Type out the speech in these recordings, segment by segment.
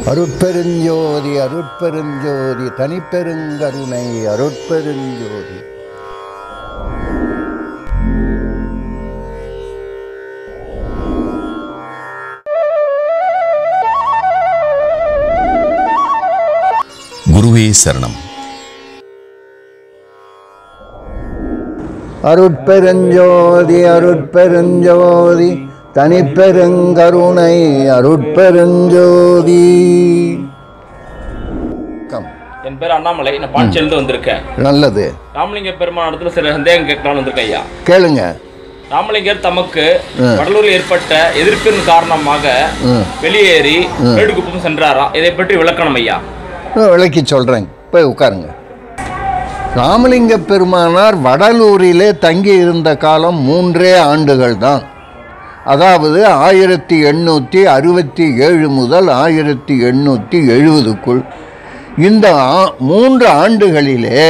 அருட்பெருஞ்சோதி அருட்பெருஞ்சோதி தனிப்பெருங்கருணை அருட்பெருஞ்சோதி குருவே சரணம் அருட்பெருஞ்சோதி அருட்பெருஞ்சோதி தனிப்பெருங்கருணை அருட்பெருஞ்சோதி கம் என் பேர் அண்ணாமலை நான் பாண்டிச்சேரியிலிருந்து வந்திருக்கேன் நல்லது ராமலிங்க பெருமான் இடத்துல சில சந்தேகம் கேட்கலாம்னு வந்திருக்கேன் ஐயா கேளுங்க ராமலிங்கர் தமக்கு வடலூரில் ஏற்பட்ட எதிர்ப்பின் காரணமாக வெளியேறி வேடுகுப்பம் சென்றாராம் இதை பற்றி விளக்கணும் ஐயா விளக்கி சொல்கிறேன் போய் உட்காருங்க ராமலிங்க பெருமானார் வடலூரிலே தங்கி இருந்த காலம் மூன்றே ஆண்டுகள் தான் அதாவது ஆயிரத்தி எண்ணூற்றி அறுபத்தி ஏழு முதல் ஆயிரத்தி எண்ணூற்றி எழுபதுக்குள் இந்த ஆ- மூன்று ஆண்டுகளிலே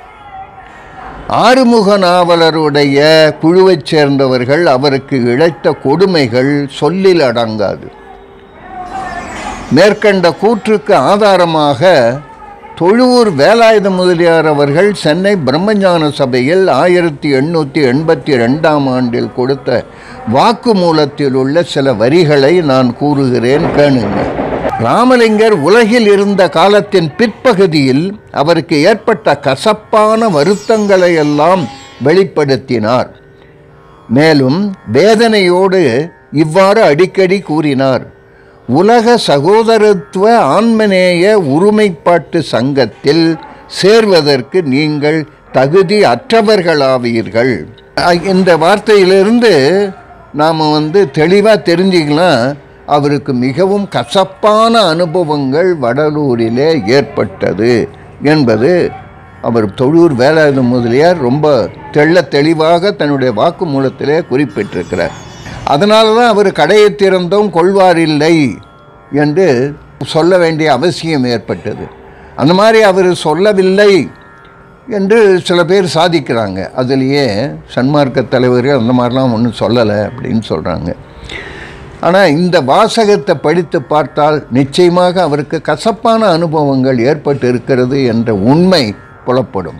ஆறுமுக நாவலருடைய குழுவைச் சேர்ந்தவர்கள் அவருக்கு இழைத்த கொடுமைகள் சொல்லில் அடங்காது மேற்கண்ட கூற்றுக்கு ஆதாரமாக தொழுவூர் வேலாயுத முதலியார் அவர்கள் சென்னை பிரம்மஞான சபையில் ஆயிரத்தி எண்ணூற்றி எண்பத்தி ரெண்டாம் ஆண்டில் கொடுத்த வாக்குமூலத்தில் உள்ள சில வரிகளை நான் கூறுகிறேன் கேளுங்க ராமலிங்கர் உலகில் இருந்த காலத்தின் பிற்பகுதியில் அவருக்கு ஏற்பட்ட கசப்பான வருத்தங்களை எல்லாம் வெளிப்படுத்தினார் மேலும் வேதனையோடு இவ்வாறு அடிக்கடி கூறினார் உலக சகோதரத்துவ ஆன்மநேய ஒருமைப்பாட்டு சங்கத்தில் சேர்வதற்கு நீங்கள் தகுதி அற்றவர்களாவீர்கள் அ- இந்த வார்த்தையிலிருந்து நாம் வந்து தெளிவாக தெரிஞ்சுக்கலாம் அவருக்கு மிகவும் கசப்பான அனுபவங்கள் வடலூரிலே ஏற்பட்டது என்பது அவர் தொழூர் வேலாயுத முதலியார் ரொம்ப தெள்ள தெளிவாக தன்னுடைய வாக்குமூலத்திலே குறிப்பிட்டிருக்கிறார் அதனால தான் அவர் கடையை திறந்தும் கொள்வாரில்லை என்று சொல்ல வேண்டிய அவசியம் ஏற்பட்டது அந்த மாதிரி அவர் சொல்லவில்லை என்று சில பேர் சாதிக்கிறாங்க அதுலேயே சன்மார்க்க தலைவர்கள் அந்த மாதிரிலாம் ஒன்றும் சொல்லலை அப்படின்னு சொல்கிறாங்க ஆனால் இந்த வாசகத்தை படித்து பார்த்தால் நிச்சயமாக அவருக்கு கசப்பான அனுபவங்கள் ஏற்பட்டு இருக்கிறது என்ற உண்மை புலப்படும்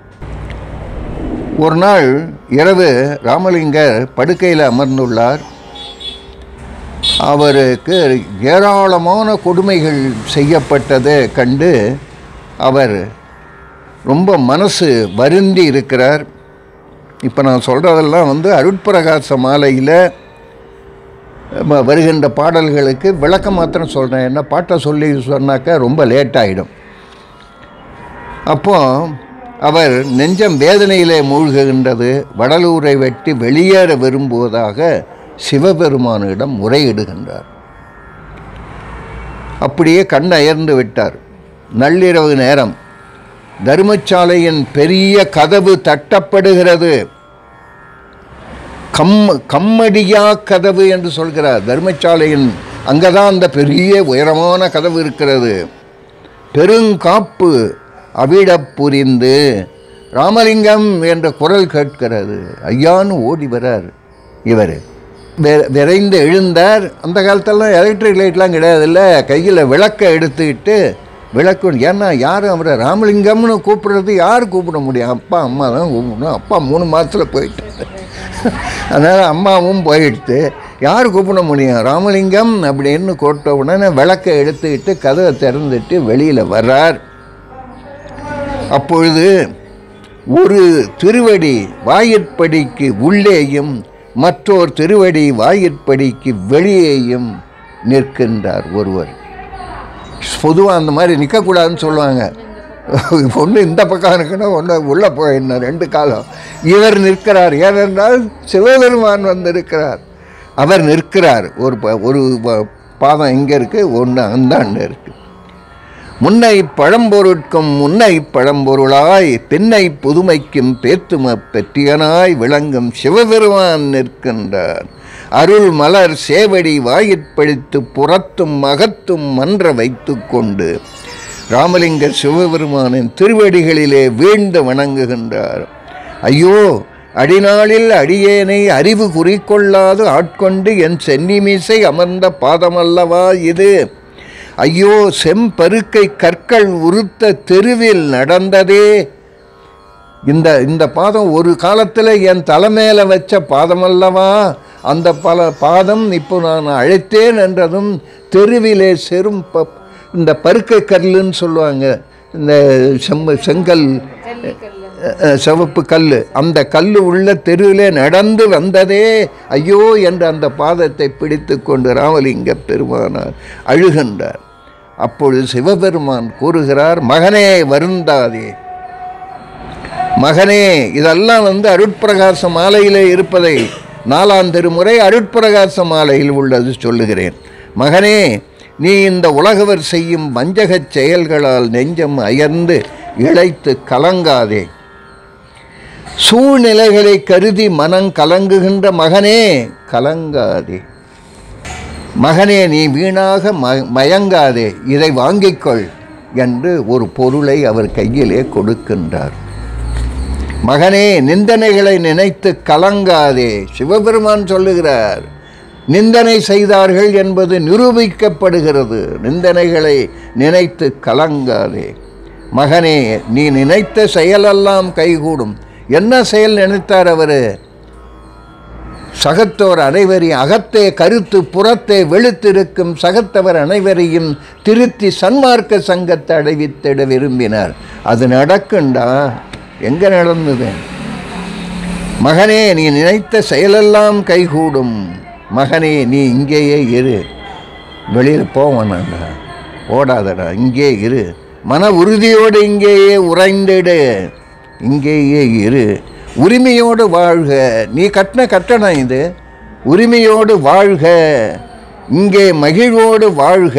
ஒரு நாள் இரவு ராமலிங்கர் படுக்கையில் அமர்ந்துள்ளார் அவருக்கு ஏராளமான கொடுமைகள் செய்யப்பட்டதை கண்டு அவர் ரொம்ப மனசு வருந்தி இருக்கிறார் இப்போ நான் சொல்கிறதெல்லாம் வந்து அருட்பிரகாச மாலையில் ம- வருகின்ற பாடல்களுக்கு விளக்கம் மாத்திரம் சொல்கிறேன் என்ன பாட்டை சொல்லி சொன்னாக்கா ரொம்ப லேட் ஆகிடும் அப்போ அவர் நெஞ்சம் வேதனையிலே மூழ்குகின்றது வடலூரை வெட்டி வெளியேற விரும்புவதாக சிவபெருமானிடம் முறையிடுகின்றார் அப்படியே கண் அயர்ந்து விட்டார் நள்ளிரவு நேரம் தர்மசாலையின் பெரிய கதவு தட்டப்படுகிறது கம் கம்மடியா கதவு என்று சொல்கிறார் தர்மசாலையின் அங்கதான் அந்த பெரிய உயரமான கதவு இருக்கிறது பெருங்காப்பு அவிடப் புரிந்து ராமலிங்கம் என்ற குரல் கேட்கிறது ஐயான்னு ஓடி வரார் இவர் விரைந்து எழுந்தார் அந்த காலத்தெல்லாம் எலக்ட்ரிக் லைட்லாம் கிடையாதுல்ல கையில் விளக்கை எடுத்துக்கிட்டு விளக்கு ஏன்னா யாரும் அவரை ராமலிங்கம்னு கூப்பிடுறது யார் கூப்பிட முடியும் அப்பா அம்மா தான் கூப்பிடணும் அப்பா மூணு மாதத்தில் போயிட்டாரு அதனால் அம்மாவும் போயிடுத்து யார் கூப்பிட முடியும் ராமலிங்கம் அப்படின்னு கூப்பிட்ட உடனே விளக்கை எடுத்துக்கிட்டு கதவை திறந்துட்டு வெளியில் வர்றார் அப்பொழுது ஒரு திருவடி வாயிற்படிக்கு உள்ளேயும் மற்றொரு திருவடி வாயிற்படிக்கு வெளியேயும் நிற்கின்றார் ஒருவர் பொதுவாக அந்த மாதிரி நிற்கக்கூடாதுன்னு சொல்லுவாங்க ஒன்று இந்த பக்கம் இருக்கணும் ஒன்று உள்ளே போயிடணும் ரெண்டு காலம் இவர் நிற்கிறார் ஏனென்றால் சிவபெருமான் வந்து இருக்கிறார் அவர் நிற்கிறார் ஒரு ப- ஒரு ப- பாதம் எங்கே இருக்குது ஒன்று அந்தாண்டு இருக்குது முன்னை பழம்பொருட்கும் முன்னை பழம்பொருளாய் பின்னை புதுமைக்கும் பேத்தும பெற்றியனாய் விளங்கும் சிவபெருமான் நிற்கின்றார் அருள் மலர் சேவடி வாயிற்பழித்து புறத்தும் அகத்தும் மன்ற வைத்துக்கொண்டு ராமலிங்க சிவபெருமானின் திருவடிகளிலே வீழ்ந்து வணங்குகின்றார் ஐயோ அடிநாளில் அடியேனை அறிவு குறிக்கொள்ளாது ஆட்கொண்டு என் சென்னிமிசை அமர்ந்த பாதமல்லவா இது ஐயோ செம்பருக்கை கற்கள் உருத்த தெருவில் நடந்ததே இந்த இந்த பாதம் ஒரு காலத்தில் என் தலைமையில வச்ச பாதம் அல்லவா அந்த பல பாதம் இப்போ நான் அழைத்தேன் என்றதும் தெருவிலே செரும் ப இந்த பருக்கை கல்லுன்னு சொல்லுவாங்க இந்த செம்ம செங்கல் அஹ், சிவப்பு கல் அந்த கல் உள்ள தெருவிலே நடந்து வந்ததே ஐயோ என்று அந்த பாதத்தை பிடித்து கொண்டு ராமலிங்க பெருமானார் அழுகின்றார் அப்பொழுது சிவபெருமான் கூறுகிறார் மகனே வருந்தாதே மகனே இதெல்லாம் வந்து அருட்பிரகாச மாலையிலே இருப்பதை நாலாம் திருமுறை அருட்பிரகாச மாலையில் உள்ளது சொல்லுகிறேன் மகனே நீ இந்த உலகவர் செய்யும் வஞ்சகச் செயல்களால் நெஞ்சம் அயர்ந்து இழைத்து கலங்காதே சூழ்நிலைகளை கருதி மனம் கலங்குகின்ற மகனே கலங்காதே மகனே நீ வீணாக ம மயங்காதே இதை வாங்கிக்கொள் என்று ஒரு பொருளை அவர் கையிலே கொடுக்கின்றார் மகனே நிந்தனைகளை நினைத்து கலங்காதே சிவபெருமான் சொல்லுகிறார் நிந்தனை செய்தார்கள் என்பது நிரூபிக்கப்படுகிறது நிந்தனைகளை நினைத்து கலங்காதே மகனே நீ நினைத்த செயலெல்லாம் கைகூடும் என்ன செயல் நினைத்தார் அவர் சகத்தோர் அனைவரையும் அகத்தே கருத்து புறத்தே வெளுத்திருக்கும் சகத்தவர் அனைவரையும் திருத்தி சன்மார்க்க சங்கத்தை அடைவித்திட விரும்பினார் அது நடக்குண்டா எங்கே நடந்தது மகனே நீ நினைத்த செயலெல்லாம் கைகூடும் மகனே நீ இங்கேயே இரு வெளியில் போவானாண்டா ஓடாதடா இங்கே இரு மன உறுதியோடு இங்கேயே உறைந்திடு இங்கேயே இரு உரிமையோடு வாழ்க நீ கட்டின கட்டணம் இது உரிமையோடு வாழ்க இங்கே மகிழ்வோடு வாழ்க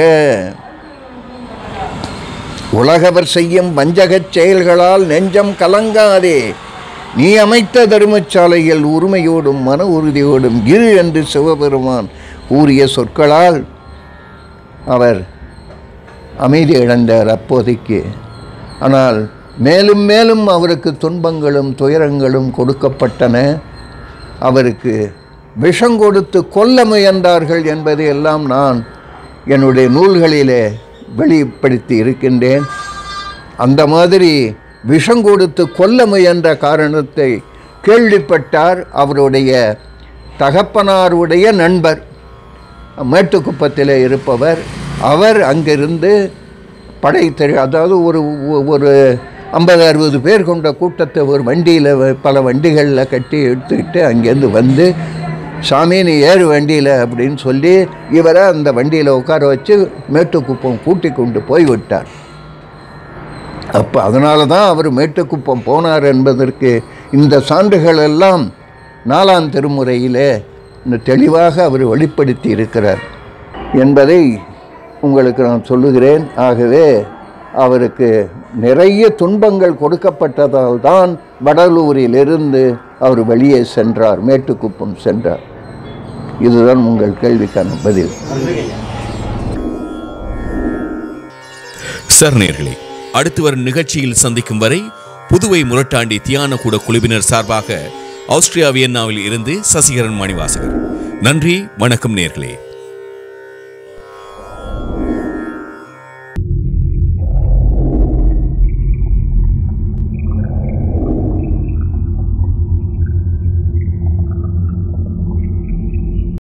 உலகவர் செய்யும் வஞ்சகச் செயல்களால் நெஞ்சம் கலங்காதே நீ அமைத்த தர்மசாலையில் உரிமையோடும் மன உறுதியோடும் இரு என்று சிவபெருமான் கூறிய சொற்களால் அவர் அமைதி இழந்தார் அப்போதைக்கு ஆனால் மேலும் மேலும் அவருக்கு துன்பங்களும் துயரங்களும் கொடுக்கப்பட்டன அவருக்கு விஷம் கொடுத்து கொல்ல முயன்றார்கள் என்பதை எல்லாம் நான் என்னுடைய நூல்களிலே வெளிப்படுத்தி இருக்கின்றேன் அந்த மாதிரி விஷம் கொடுத்து கொல்ல முயன்ற காரணத்தை கேள்விப்பட்டார் அவருடைய தகப்பனாருடைய நண்பர் மேட்டுக்குப்பத்தில் இருப்பவர் அவர் அங்கிருந்து படை தெரி அதாவது ஒரு ஒரு ஐம்பது அறுபது பேர் கொண்ட கூட்டத்தை ஒரு வண்டியில் பல வண்டிகளில் கட்டி எடுத்துக்கிட்டு அங்கேருந்து வந்து சாமி நீ ஏறு வண்டியில் அப்படின்னு சொல்லி இவரை அந்த வண்டியில் உட்கார வச்சு மேட்டுக்குப்பம் கூட்டி கொண்டு போய் விட்டார் அப்போ அதனால தான் அவர் மேட்டுக்குப்பம் போனார் என்பதற்கு இந்த சான்றுகள் எல்லாம் நாலாம் திருமுறையிலே இந்த தெளிவாக அவர் வெளிப்படுத்தி இருக்கிறார் என்பதை உங்களுக்கு நான் சொல்லுகிறேன் ஆகவே அவருக்கு நிறைய துன்பங்கள் கொடுக்கப்பட்டதால் தான் வடலூரிலிருந்து அவர் வெளியே சென்றார் மேட்டுக்குப்பம் சென்றார் இதுதான் உங்கள் கேள்விக்கான பதில் சார் நேர்களே அடுத்து வரும் நிகழ்ச்சியில் சந்திக்கும் வரை புதுவை முரட்டாண்டி தியான கூட குழுவினர் சார்பாக ஆஸ்திரியா வியன்னாவில் இருந்து சசிகரன் மணிவாசகர் நன்றி வணக்கம் நேர்களே